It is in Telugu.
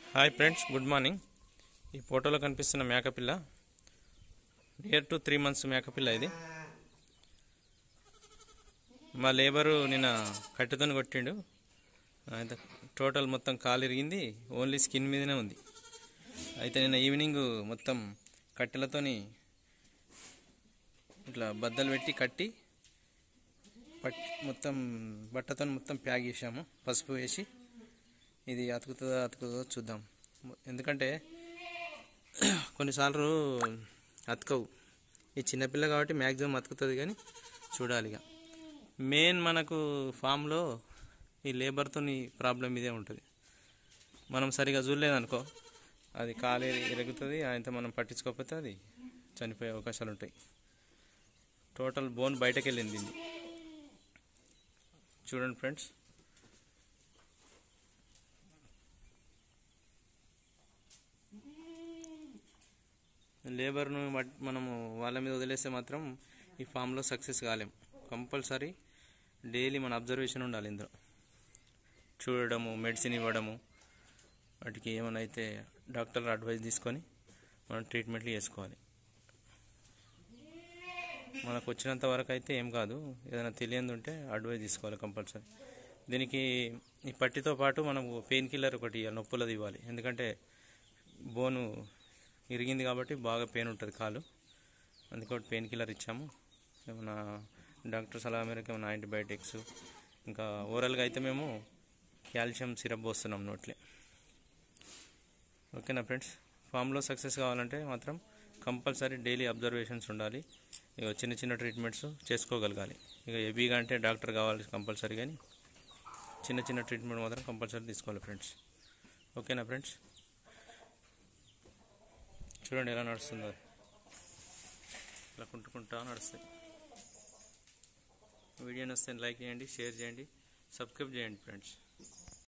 హాయ్ ఫ్రెండ్స్ గుడ్ మార్నింగ్ ఈ ఫోటోలో కనిపిస్తున్న మేకపిల్ల నియర్ టు త్రీ మంత్స్ మేకపిల్ల ఇది మా లేబరు నిన్న కట్టెతో కొట్టిండు అయితే టోటల్ మొత్తం కాలు ఇరిగింది ఓన్లీ స్కిన్ మీదనే ఉంది అయితే నిన్న ఈవినింగ్ మొత్తం కట్టెలతోని ఇట్లా బద్దలు పెట్టి కట్టి పట్ మొత్తం బట్టతో మొత్తం ప్యాక్ చేసాము పసుపు వేసి ఇది అతుకుతుందో అతుకుతుందో చూద్దాం ఎందుకంటే కొన్నిసార్లు అతకవు ఈ చిన్నపిల్ల కాబట్టి మ్యాక్సిమం అతుకుతుంది కానీ చూడాలి ఇక మెయిన్ మనకు ఫామ్లో ఈ లేబర్తో ప్రాబ్లం ఇదే ఉంటుంది మనం సరిగా చూడలేదనుకో అది కాలు ఇరుగుతుంది ఆయనతో మనం పట్టించుకోకపోతే అది చనిపోయే అవకాశాలు ఉంటాయి టోటల్ బోన్ బయటకు వెళ్ళింది ఇది చూడండి ఫ్రెండ్స్ లేబర్ను మట్- మనము వాళ్ళ మీద వదిలేస్తే మాత్రం ఈ ఫామ్లో సక్సెస్ కాలేం కంపల్సరీ డైలీ మన అబ్జర్వేషన్ ఉండాలి ఇందులో చూడడము మెడిసిన్ ఇవ్వడము వాటికి ఏమైనా అయితే డాక్టర్ అడ్వైస్ తీసుకొని మనం ట్రీట్మెంట్లు చేసుకోవాలి మనకు వచ్చినంత వరకు అయితే ఏం కాదు ఏదైనా తెలియదు ఉంటే అడ్వైస్ తీసుకోవాలి కంపల్సరీ దీనికి ఈ పట్టితో పాటు మనము పెయిన్ కిల్లర్ ఒకటి ఇవ్వాలి, నొప్పులది ఇవ్వాలి ఎందుకంటే బోను ఇరిగింది కాబట్టి బాగా పెయిన్ ఉంటుంది కాలు అందుకే ఒకటి పెయిన్ కిల్లర్ ఇచ్చాము ఏమైనా డాక్టర్ సలహా మేరకు ఏమైనా యాంటీబయాటిక్స్ ఇంకా ఓరల్గా అయితే మేము కాల్షియం సిరప్ పోస్తున్నాం నోట్లే ఓకేనా ఫ్రెండ్స్ ఫామ్లో సక్సెస్ కావాలంటే మాత్రం కంపల్సరీ డైలీ అబ్జర్వేషన్స్ ఉండాలి ఇక చిన్న చిన్న ట్రీట్మెంట్స్ చేసుకోగలగాలి ఇక హెవీగా అంటే డాక్టర్ కావాలి కంపల్సరీ కానీ చిన్న చిన్న ట్రీట్మెంట్ మాత్రం కంపల్సరీ తీసుకోవాలి ఫ్రెండ్స్ ఓకేనా ఫ్రెండ్స్ చూడండి ఎలా నడుస్తుందో ఇలా కుంటుకుంటా నడుస్తాయి వీడియో నస్తే లైక్ చేయండి షేర్ చేయండి సబ్స్క్రైబ్ చేయండి ఫ్రెండ్స్